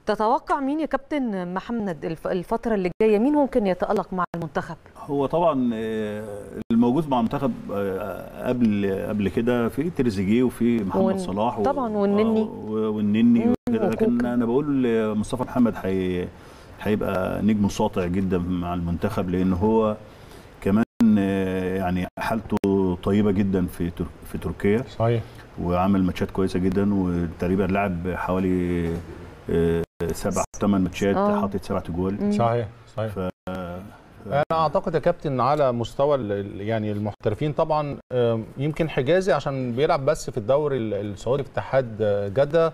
تتوقع مين يا كابتن محمد الف- الفتره اللي جايه مين ممكن يتالق مع المنتخب هو طبعا آه، الموجود مع المنتخب آه، قبل قبل كده في تريزيجيه وفي محمد ون- صلاح و- طبعا والنني. آه، والنني مم، وكده لكن وكوكا. انا بقول مصطفى محمد هي هيبقى نجم ساطع جدا مع المنتخب لان هو كمان آه، يعني حالته طيبه جدا في تر- في تركيا صحيح وعمل ماتشات كويسه جدا وتقريبا لعب حوالي آه، سبع ثمان ماتشات آه. حاطط سبع جوال مم. صحيح صحيح ف- انا اعتقد يا كابتن على مستوى ال- ال- يعني المحترفين طبعا آم، يمكن حجازي عشان بيلعب بس في الدوري ال- السعودي في اتحاد آه، جده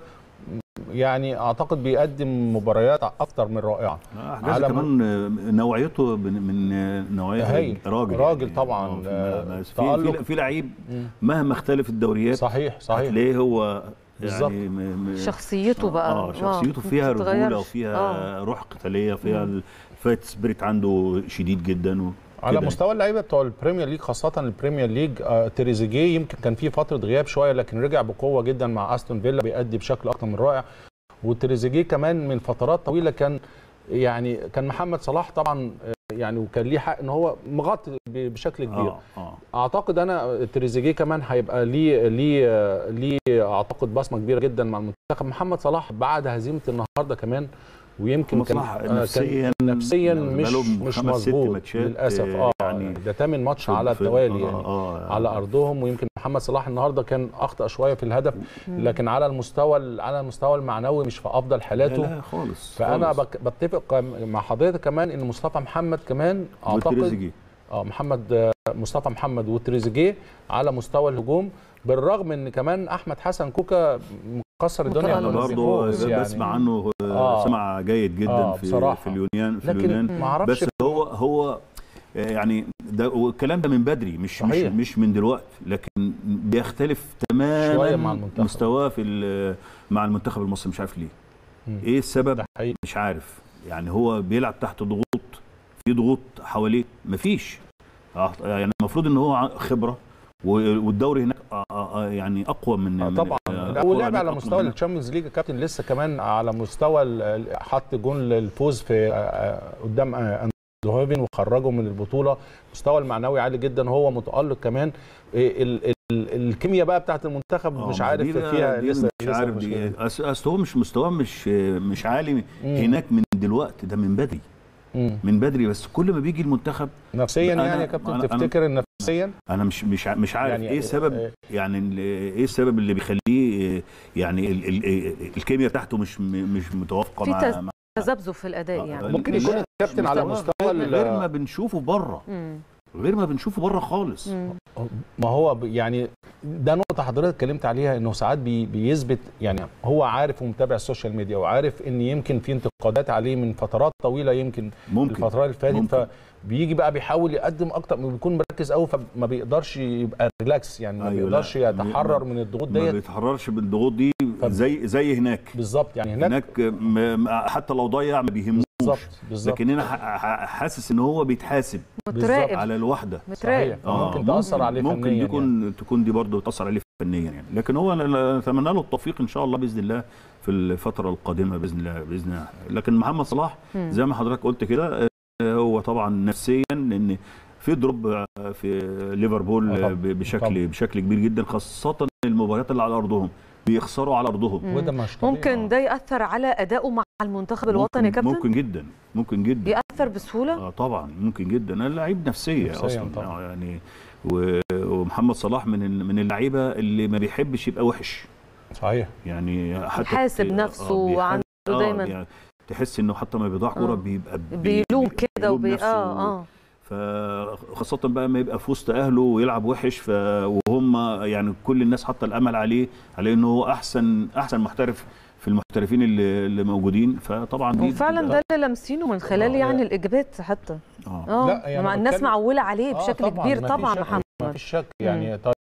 يعني اعتقد بيقدم مباريات اكتر من رائعه لا، حجازي على كمان آه، نوعيته من- من آه، نوعيه هايل. راجل راجل طبعا، آه، في- آه، بس في تألق. في, في لعيب مم. مهما اختلف الدوريات صحيح صحيح هتلاقيه هو بالظبط. يعني م- م- شخصيته بقى اه شخصيته فيها بتتغيرش. رجوله وفيها آه. روح قتاليه فيها الفايت سبيريت عنده شديد جدا و على كده. مستوى اللعيبه بتوع البريمير ليج خاصه البريمير ليج آه تريزيجيه يمكن كان في فتره غياب شويه لكن رجع بقوه جدا مع استون فيلا بيأدي بشكل اكتر من رائع وتريزيجيه كمان من فترات طويله كان يعني كان محمد صلاح طبعا آه، يعني وكان ليه حق ان هو مغطي ب- بشكل كبير اه اه اعتقد انا تريزيجيه كمان هيبقى ليه ليه ليه اعتقد بصمه كبيره جدا مع المنتخب محمد صلاح بعد هزيمه النهارده كمان ويمكن محمد كان صلاح آه، كان نفسيا نفسيا يعني مش بقاله مش خمس ست مظبوط ماتشات، للاسف آه، اه يعني يعني ده تامن ماتش في- على في- التوالي آه، يعني آه على ارضهم ويمكن محمد صلاح النهارده كان اخطا شويه في الهدف لكن على المستوى على المستوى المعنوي مش في افضل لا حالاته لا خالص فانا خالص. بك- بتفق مع حضرتك كمان ان مصطفى محمد كمان اعتقد وتريزيجيه. اه محمد آه، مصطفى محمد وتريزيجيه على مستوى الهجوم بالرغم ان كمان احمد حسن كوكا مكسر الدنيا متألق. انا مع برضه الفوز يعني. بسمع عنه آه، آه. سمع جيد جدا آه، في بصراحة. في اليونان في لكن اليونان ما اعرفش بس هو هو يعني ده والكلام ده من بدري مش صحيح. مش مش من دلوقتي لكن بيختلف شوية تماما مع المنتخب. مستواه في ال- مع المنتخب المصري مش عارف ليه مم. ايه السبب ده حقيقي مش عارف يعني هو بيلعب تحت ضغوط في ضغوط حواليه مفيش آه، يعني المفروض ان هو ع- خبره و- والدوري هناك آه، آه، آه، يعني اقوى من آه من- طبعا آه، لا أقوى ولعب هناك على أقوى مستوى من هنا. الشامبيونز ليج يا كابتن لسه كمان على مستوى ال- ال- حط جون الفوز في آه، آه، قدام آه، اندهوفن وخرجه من البطوله مستوى المعنوي عالي جدا هو متالق كمان إيه ال- ال- الكيمياء بقى بتاعت المنتخب آه، مش ما عارف دي بقى- فيها دي لسه مش لسه عارف المشكلة. دي أص- اصل هو مش مستواه مش مش عالي هناك من دلوقتي ده من بدري مم. من بدري بس كل ما بيجي المنتخب نفسيا أنا- يعني يا كابتن أنا- أنا- تفتكر ان نفسيا انا مش مش ع- مش عارف يعني- ايه السبب آه، يعني ال- ايه السبب اللي بيخليه آه، يعني ال- ال- الكيمياء بتاعته مش م- مش متوافقه في مع تز- مع- تذبذب في الاداء آه، يعني ممكن لا، يكون الكابتن على مستواه مستوى غير, ال- غير ما بنشوفه بره مم. غير ما بنشوفه بره خالص مم. ما هو ب- يعني ده نقطة حضرتك اتكلمت عليها انه ساعات بي بيثبت يعني هو عارف ومتابع السوشيال ميديا وعارف ان يمكن في انتقادات عليه من فترات طويلة يمكن ممكن الفترات اللي فاتت ممكن. فبيجي بقى بيحاول يقدم اكتر بيكون مركز قوي فما بيقدرش يبقى ريلاكس يعني ما أيوة، لا. بيقدرش يتحرر من الضغوط ما ديت بيتحررش بالضغوط دي ف- زي زي هناك بالظبط يعني هناك هناك م- م- حتى لو ضيع ما بيهموش بالظبط بالظبط لكن هنا ح- ح- حاسس ان هو بيتحاسب متراقب على الوحده متراقب صحيح. ممكن تأثر عليه ممكن فنياً يكون تكون دي برضه تاثر عليه فنيا يعني لكن هو أنا اتمنى له التوفيق ان شاء الله باذن الله في الفتره القادمه باذن الله باذن الله لكن محمد صلاح مم. زي ما حضرتك قلت كده آه، هو طبعا نفسيا لان في دروب آه، في ليفربول آه، آه، طبعاً. ب- بشكل طبعاً. بشكل كبير جدا خاصه المباريات اللي على ارضهم بيخسروا على ارضهم مم. وده مش طبيعي. ممكن ده ياثر على ادائه مع المنتخب الوطني يا ممكن, كابتن ممكن جدا ممكن جدا ياثر بسهوله اه طبعا ممكن جدا انا لعيب نفسيه نفسياً اصلا طبعاً. آه، يعني و- ومحمد صلاح من ال- من اللعيبه اللي ما بيحبش يبقى وحش صحيح يعني حتى يحاسب في- نفسه بيحاسب- وعنده آه، دايما يعني تحس انه حتى ما بيضيع كوره آه. بيبقى بي- بيلوم بي- كده بيلوم وبي نفسه اه اه فخاصة بقى ما يبقى في وسط أهله ويلعب وحش ف... وهم يعني كل الناس حاطة الأمل عليه على إنه هو أحسن أحسن محترف في المحترفين اللي, اللي موجودين فطبعا دي وفعلا ده اللي لامسينه من خلال آه. يعني الاجابات حتى آه. اه لا، يعني مع الناس بتكلم- معوله عليه آه بشكل كبير ما فيش طبعا شك- ما محمد فيش شك يعني طيب